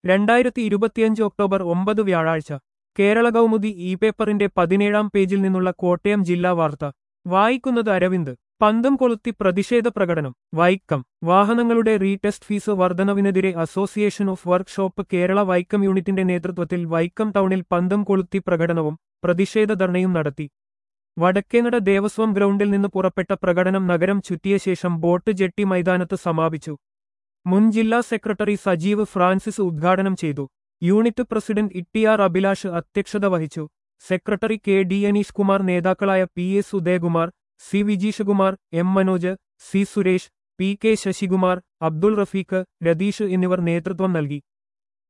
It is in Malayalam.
രണ്ടായിരത്തി ഇരുപത്തിയഞ്ച് ഒക്ടോബർ ഒമ്പത് വ്യാഴാഴ്ച കേരള കൗമുദി ഇ പേപ്പറിന്റെ പതിനേഴാം പേജിൽ നിന്നുള്ള കോട്ടയം ജില്ലാ വാർത്ത വായിക്കുന്നത് അരവിന്ദ് പന്തം കൊളുത്തി പ്രതിഷേധ പ്രകടനം വൈക്കം വാഹനങ്ങളുടെ റീടെസ്റ്റ് ഫീസ് വർധനവിനെതിരെ association of workshop Kerala Vaikom യൂണിറ്റിന്റെ നേതൃത്വത്തിൽ വൈക്കം ടൗണിൽ പന്തം കൊളുത്തി പ്രകടനവും പ്രതിഷേധ ധർണയും നടത്തി വടക്കേനട ദേവസ്വം ഗ്രൗണ്ടിൽ നിന്ന് പുറപ്പെട്ട പ്രകടനം നഗരം ചുറ്റിയ ശേഷം ബോട്ട് ജെട്ടി മൈതാനത്ത് സമാപിച്ചു മുൻ ജില്ലാ സെക്രട്ടറി സജീവ് ഫ്രാൻസിസ് ഉദ്ഘാടനം ചെയ്തു യൂണിറ്റ് പ്രസിഡന്റ് ഇട്ടിയാർ അഭിലാഷ് അധ്യക്ഷത വഹിച്ചു secretary K D Aneesh Kumar നേതാക്കളായ P S Udayakumar C Vijeeshakumar M Manoj C Suresh P K Sasikumar Abdul Rafeeq Ratheesh എന്നിവർ നേതൃത്വം നൽകി